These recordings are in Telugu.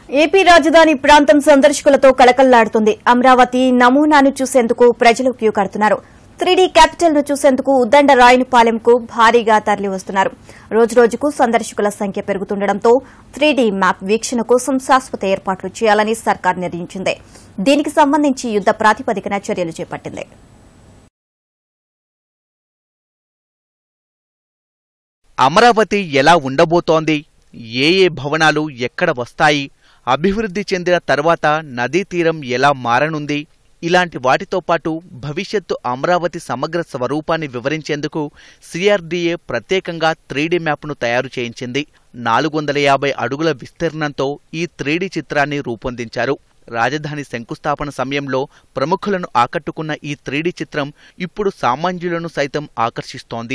ఏపీ రాజధాని ప్రాంతం సందర్శకులతో కళకళ్లాడుతుంది అమరావతి నమూనాను చూసేందుకు ప్రజలు క్యూ కడుతున్నారు త్రీడీ క్యాపిటల్ ను చూసేందుకు ఉద్దండ రాయనిపాలెంకు భారీగా తరలివస్తున్నారు రోజురోజుకు సందర్శకుల సంఖ్య పెరుగుతుండటంతో త్రీడీ మ్యాప్ వీక్షణ కోసం శాశ్వత ఏర్పాట్లు చేయాలని సర్కార్ నిర్ణయించింది దీనికి సంబంధించి యుద్ద ప్రాతిపదికన చర్యలు చేపట్టింది అమరావతి ఎలా ఉండబోతోంది ఏ ఏ భవనాలు ఎక్కడ వస్తాయి అభివృద్ధి చెందిన తర్వాత నదీ తీరం ఎలా మారనుంది ఇలాంటి వాటితో పాటు భవిష్యత్తు అమరావతి సమగ్ర స్వరూపాన్ని వివరించేందుకు సిఆర్డీఏ ప్రత్యేకంగా త్రీడీ మ్యాప్ను తయారు చేయించింది నాలుగు వందల యాభై అడుగుల విస్తీర్ణంతో ఈ త్రీడీ చిత్రాన్ని రూపొందించారు రాజధాని శంకుస్థాపన సమయంలో ప్రముఖులను ఆకట్టుకున్న ఈ త్రీడీ చిత్రం ఇప్పుడు సామాన్యులను సైతం ఆకర్షిస్తోంది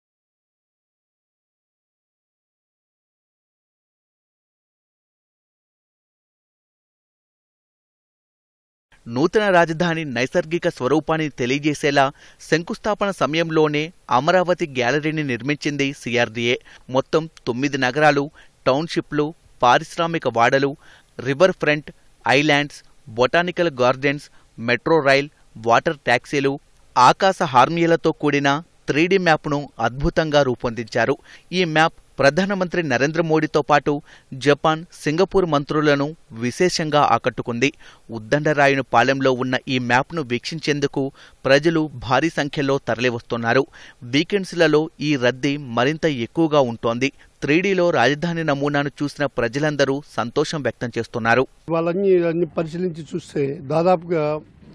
నూతన రాజధాని నైసర్గిక స్వరూపాన్ని తెలియజేసేలా శంకుస్థాపన సమయంలోనే అమరావతి గ్యాలరీని నిర్మించింది సిఆర్డీఏ మొత్తం తొమ్మిది నగరాలు టౌన్షిప్లు పారిశ్రామిక వాడలు river front islands botanical gardens metro rail water ట్యాక్సీలు ఆకాశ హార్మియలతో కూడిన త్రీడీ మ్యాప్ను అద్భుతంగా రూపొందించారు ఈ మ్యాప్ ప్రధానమంత్రి నరేంద్ర మోడీతో పాటు జపాన్ సింగపూర్ మంత్రులను విశేషంగా ఆకట్టుకుంది ఉద్దండరాయుని పాలెంలో ఉన్న ఈ మ్యాప్ను వీక్షించేందుకు ప్రజలు భారీ సంఖ్యలో తరలివస్తున్నారు వీకెండ్స్లలో ఈ రద్దీ మరింత ఎక్కువగా ఉంటోంది త్రీడీలో రాజధాని నమూనాను చూసిన ప్రజలందరూ సంతోషం వ్యక్తం చేస్తున్నారు వాళ్ళన్ని అన్ని పరిశీలించి చూస్తే దాదాపుగా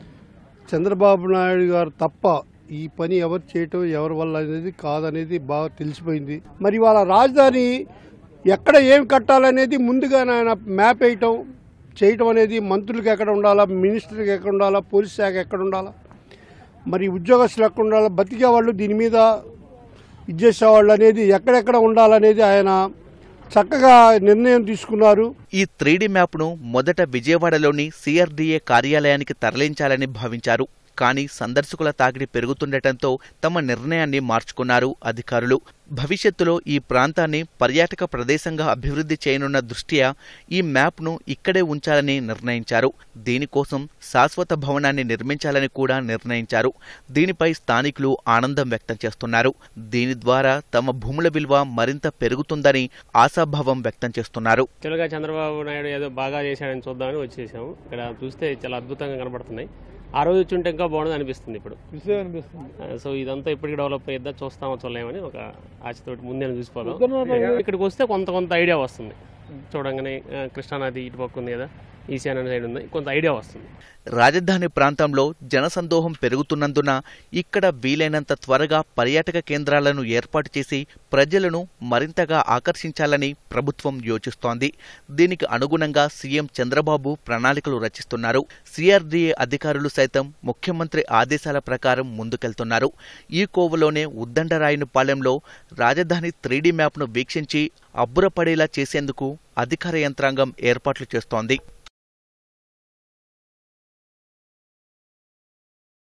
చంద్రబాబు నాయుడు గారు తప్ప ఈ పని ఎవరు చేయటం ఎవరి వల్ల అనేది కాదనేది బాగా తెలిసిపోయింది మరి వాళ్ళ రాజధాని ఎక్కడ ఏం కట్టాలనేది ముందుగా ఆయన మ్యాప్ వేయటం చేయటం అనేది మంత్రులకు ఎక్కడ ఉండాలా మినిస్టర్కి ఎక్కడ ఉండాలా పోలీస్ శాఖ ఎక్కడ ఉండాలా మరి ఉద్యోగస్తులు ఎక్కడ ఉండాలా బతికే వాళ్ళు దీని మీద ఇచ్చేసేవాళ్ళు అనేది ఎక్కడెక్కడ ఉండాలనేది ఆయన చక్కగా నిర్ణయం తీసుకున్నారు ఈ త్రీడీ మ్యాప్ను మొదట విజయవాడలోని సిఆర్డీఏ కార్యాలయానికి తరలించాలని భావించారు కానీ సందర్శకుల తాకిడి పెరుగుతుండటంతో తమ నిర్ణయాన్ని మార్చుకున్నారు అధికారులు భవిష్యత్తులో ఈ ప్రాంతాన్ని పర్యాటక ప్రదేశంగా అభివృద్ధి చేయనున్న దృష్ట్యా ఈ మ్యాప్ను ఇక్కడే ఉంచాలని నిర్ణయించారు దీనికోసం శాశ్వత భవనాన్ని నిర్మించాలని కూడా నిర్ణయించారు దీనిపై స్థానికులు ఆనందం వ్యక్తం చేస్తున్నారు దీని ద్వారా తమ భూముల విలువ మరింత పెరుగుతుందని ఆశాభావం వ్యక్తం చేస్తున్నారు యాక్చువల్గా చంద్రబాబు నాయుడు ఏదో బాగా చేశాడని చూద్దామని వచ్చేసాము ఇక్కడ చూస్తే చాలా అద్భుతంగా కనబడుతున్నాయి ఆ రోజు వచ్చుంటే ఇంకా బాగుంది అనిపిస్తుంది ఇప్పుడు ఆ, సో ఇదంతా ఇప్పటికి డెవలప్ అయ్యిద్దా చూస్తామో చూడలేమని ఒక ఆశతోటి ముందే చూసుకోవాలి ఇక్కడికి వస్తే కొంత కొంత ఐడియా వస్తుంది చూడంగానే ఆ, కృష్ణానది ఇటు పక్క ఉంది కదా ఈశాన్య సైడ్ ఉంది కొంత ఐడియా వస్తుంది రాజధాని ప్రాంతంలో జనసందోహం పెరుగుతున్నందున ఇక్కడ వీలైనంత త్వరగా పర్యాటక కేంద్రాలను ఏర్పాటు చేసి ప్రజలను మరింతగా ఆకర్షించాలని ప్రభుత్వం యోచిస్తోంది దీనికి అనుగుణంగా సీఎం చంద్రబాబు ప్రణాళికలు రచిస్తున్నారు సిఆర్డీఏ అధికారులు సైతం ముఖ్యమంత్రి ఆదేశాల ప్రకారం ముందుకెళ్తున్నారు ఈ కోవలోనే ఉద్దండరాయునిపాలెంలో రాజధాని త్రీడీ మ్యాప్ను వీక్షించి అబ్బురపడేలా చేసేందుకు అధికార యంత్రాంగం ఏర్పాట్లు చేస్తోంది